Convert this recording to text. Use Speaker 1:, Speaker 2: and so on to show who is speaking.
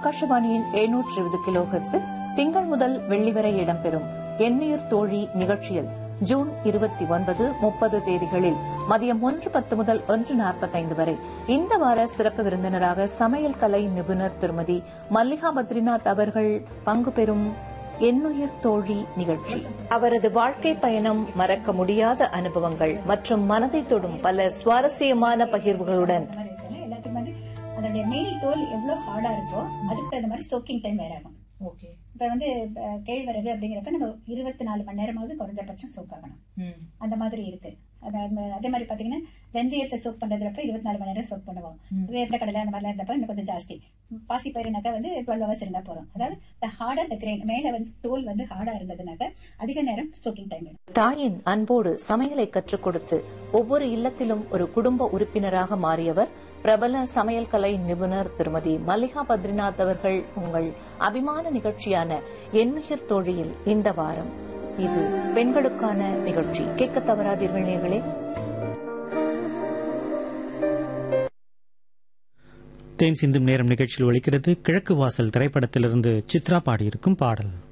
Speaker 1: ஆகாஷவாணியின் எழுநூற்று இருபது கிலோ ஹெர்ட்ஸில் திங்கள் முதல் வெள்ளி வரை இடம்பெறும் எண்ணுயிர் தோழி நிகழ்ச்சியில் ஜூன் இருபத்தி ஒன்பது முப்பது தேதிகளில் மதியம் ஒன்று பத்து முதல் ஒன்று நாற்பத்தைந்து வரை இந்த வார சிறப்பு விருந்தினராக சமையல் கலை நிபுணர் திருமதி மல்லிகா பத்ரிநாத் அவர்கள் பங்கு பெறும் எண்ணுயிர் தோழி நிகழ்ச்சி அவரது வாழ்க்கை பயணம் மறக்க முடியாத அனுபவங்கள் மற்றும் மனதை தொடும் பல சுவாரஸ்யமான பகிர்வுகளுடன்
Speaker 2: அந்த மாதிரி இருக்குல்ல, எல்லாத்துக்கும் வந்து அதோடைய மேல் தோல் எவ்வளவு ஹார்டா இருக்கோ அதுக்கு தகுந்த மாதிரி சோக்கிங் டைம் வேற ஆகும்
Speaker 1: ஓகே
Speaker 2: இப்ப வந்து அஹ், கேழ்வரகு அப்படிங்கிறப்ப நம்ம இருபத்தி நாலு மணி நேரமாவது குறைஞ்சபட்சம் சோக் ஆகணும் அந்த மாதிரி இருக்கு அதாவது அதே மாதிரி பாத்தீங்கன்னா வெந்தயத்தை சோக் பண்றதுலப்ப இருபத்தி நாலு மணி நேரம் சோக் பண்ணுவோம் வேப்பில கடலை அந்த மாதிரிலாம் இருந்தப்ப இன்னும் கொஞ்சம் ஜாஸ்தி பாசி பயிருனாக்கா வந்து டுவெல் ஹவர்ஸ் இருந்தா போதும் அதாவது த ஹார்டா த கிரெயின் மேல வந்து தோல் வந்து ஹார்டா இருந்ததுனாக்க அதிக நேரம் சோக்கிங் டைம் வேணும்
Speaker 1: தாயின் அன்போடு சமையலை கற்றுக் கொடுத்து ஒவ்வொரு இல்லத்திலும் ஒரு குடும்ப உறுப்பினராக மாறியவர் பிரபல சமையல் கலை நிபுணர் திருமதி மல்லிகா பத்ரிநாத் அவர்கள் உங்கள் அபிமான நிகழ்ச்சியான எண்ணுயிர் தோழியில் இந்த வாரம் இது பெண்களுக்கான நிகழ்ச்சி கேட்க தவறாதீர்கள் நேர்களே
Speaker 3: தேன் சிந்தும் நேரம் நிகழ்ச்சியில் ஒலிக்கிறது கிழக்கு வாசல் திரைப்படத்திலிருந்து சித்ரா பாடியிருக்கும் பாடல்